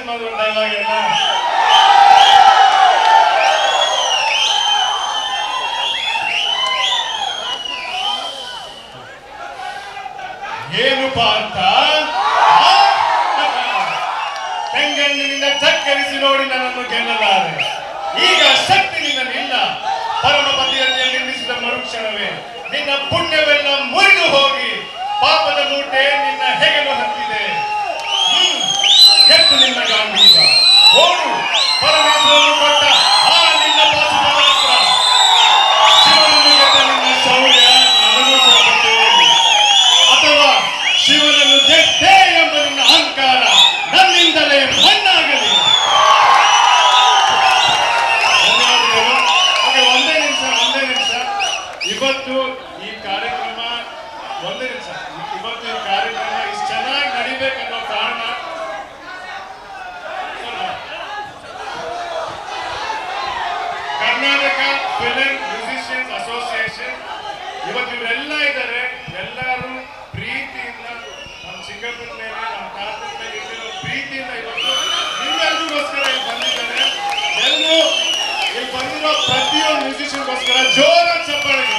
ಸಿನಿಮಾದ ಡೈಲಾಗ್ ಎಲ್ಲ ಏನು ಪಾರ್ಥ ತೆಂಗಣ್ಣಿನಿಂದ ಚಕ್ಕರಿಸಿ ನೋಡಿ ನನ್ನನ್ನು ಗೆಲ್ಲಲಾರೆ ಈಗ ಶಕ್ತಿ ನಿನ್ನಲ್ಲಿಲ್ಲ ಪರಮ ಪತಿಯಲ್ಲಿ ನಿರ್ಮಿಸಿದ ಮರುಕ್ಷಣವೇ ನಿನ್ನ ಪುಣ್ಯವೆಲ್ಲ ಮುರಿದು ಹೋಗಿ ಪಾಪದ ಮೂಟೆ ನಿನ್ನ ಹೆಗಲು ಹತ್ತಿದೆ ಹ್ಮ್. ಎತ್ತು ನಿನ್ನ ಗಾಂಧೀವ ಓಡು ಪರಮೇಶ್ವರನು ಕೊಟ್ಟ ಆ ನಿನ್ನ ಪಾಶುಪತಾಸ್ತ್ರ ಶಿವನನ್ನು ಗೆದ್ದ ನಿನ್ನ ಶೌರ್ಯ ನನಗೂ ಸ್ವಲ್ಪ ಅಥವಾ ಶಿವನನ್ನು ಗೆದ್ದೆ ಎಂಬ ನಿನ್ನ ಅಹಂಕಾರ ನನ್ನಿಂದಲೇ ಮಣ್ಣಾಗಲಿ ಧನ್ಯವಾದಗಳು. ಓಕೆ, ಒಂದೇ ನಿಮಿಷ ಒಂದೇ ನಿಮಿಷ ಇವತ್ತು ಈ ಕಾರ್ಯಕ್ರಮ ಒಂದೇ ನಿಮಿಷ ಇವತ್ತು ಈ ಕಾರ್ಯಕ್ರಮ ಇಷ್ಟು ಚೆನ್ನಾಗಿ ನಡಿಬೇಕನ್ನೋ ಕಾರಣ ಕರ್ನಾಟಕ ಫಿಲಿಂ ಮ್ಯೂಸಿಷಿಯನ್ಸ್ ಅಸೋಸಿಯೇಷನ್ ಇವತ್ತು ಇವರೆಲ್ಲ ಇದ್ದಾರೆ ಎಲ್ಲರೂ ಪ್ರೀತಿಯಿಂದ ನಮ್ಮ ಸಿಂಗಾಪುರ್ ಮೇಲೆ ನಮ್ಮ ತಾತನ ಮೇಲೆ ಇಟ್ಟಿರೋ ಪ್ರೀತಿಯಿಂದ ಇವತ್ತು ನಿಮ್ಮೆಲ್ರಿಗೋಸ್ಕರ ಇಲ್ಲಿ ಬಂದಿದ್ದಾರೆ ಎಲ್ಲರೂ ಇಲ್ಲಿ ಬಂದಿರೋ ಪ್ರತಿಯೊಂದು ಮ್ಯೂಸಿಷಿಯನ್ಗೋಸ್ಕರ ಜೋರ ಚಪ್ಪಾಳೆ